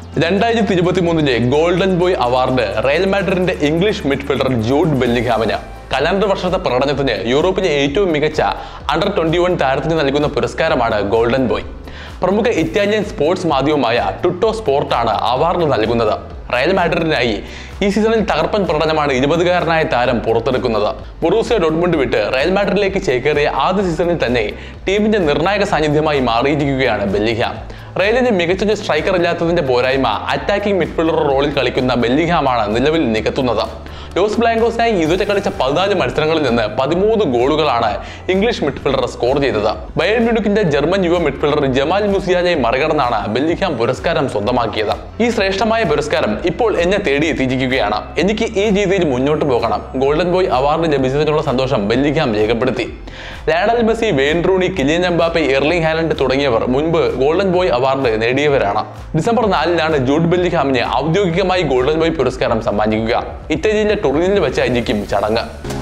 രണ്ടായിരത്തി ഇരുപത്തി മൂന്നിലെ ഗോൾഡൻ ബോയ് അവാർഡ് റയൽ മാഡ്രിഡിന്റെ ഇംഗ്ലീഷ് മിഡ്ഫീൽഡർ ജൂഡ് ബെല്ലിംഗ്ഹാമിന് കലണ്ടർ വർഷത്തെ പ്രകടനത്തിന് യൂറോപ്പിലെ ഏറ്റവും മികച്ച അണ്ടർ ട്വന്റി വൺ താരത്തിന് നൽകുന്ന പുരസ്കാരമാണ് ഗോൾഡൻ ബോയ് പ്രമുഖ ഇറ്റാലിയൻ സ്പോർട്സ് മാധ്യമമായ ടുട്ടോ സ്പോർട്ടാണ് അവാർഡ് നൽകുന്നത് റയൽ മാഡ്രിഡിനായി ഈ സീസണിൽ തകർപ്പൻ പ്രകടനമാണ് ഇരുപതുകാരനായ താരം പുറത്തെടുക്കുന്നത് ബൊറൂസിയ ഡോട്ട്മുണ്ട് വിട്ട് റയൽ മാഡ്രിഡിലേക്ക് ചേക്കേറിയ ആദ്യ സീസണിൽ തന്നെ ടീമിന്റെ നിർണായക സാന്നിധ്യമായി മാറിയിരിക്കുകയാണ് ബെല്ലിഹാം റയലിന് മികച്ചൊരു സ്ട്രൈക്കർ ഇല്ലാത്തതിന്റെ പോരായ്മ അറ്റാക്കിംഗ് മിഡ്ഫീൽഡർ റോളിൽ കളിക്കുന്ന ബെല്ലിഹാമാണ് നിലവിൽ നികത്തുന്നത് ലോസ് ബ്ലാങ്കോസിനായി ഇതുവരെ കളിച്ച പതിനാല് മത്സരങ്ങളിൽ നിന്ന് പതിമൂന്ന് ഗോളുകളാണ് ഇംഗ്ലീഷ് മിഡ്ഫീൽഡർ സ്കോർ ചെയ്തത് ബയൺ മ്യൂണിക്കിന്റെ ജർമ്മൻ യുവ മിഡ്ഫീൽഡർ ജമാൽ മുസിയാനെ മറികടന്നാണ് ബെല്ലിഹാം പുരസ്കാരം സ്വന്തമാക്കിയത് ഈ ശ്രേഷ്ഠമായ പുരസ്കാരം ഇപ്പോൾ എന്നെ തേടി എത്തിയിരിക്കുകയാണ് എനിക്ക് ഈ രീതിയിൽ മുന്നോട്ട് പോകണം ഗോൾഡൻ ബോയ് അവാർഡ് ലഭിച്ചതിനുള്ള സന്തോഷം ബെല്ലിഹാം രേഖപ്പെടുത്തി Lionel Messi Wayne Rooney Kylian Mbappe Erling Haaland തുടങ്ങിയവർ മുൻപ് ഗോൾഡൻ ബോയ് അവാർഡ് നേടിയവരാണ് ഡിസംബർ നാലിനാണ് ജൂഡ് ബെല്ലിഹാമിന് ഔദ്യോഗികമായി ഗോൾഡൻ ബോയ് പുരസ്കാരം സമ്മാനിക്കുക ഇറ്റലിയിലെ ടൊറിനിൽ വെച്ചായിരിക്കും ചടങ്ങ്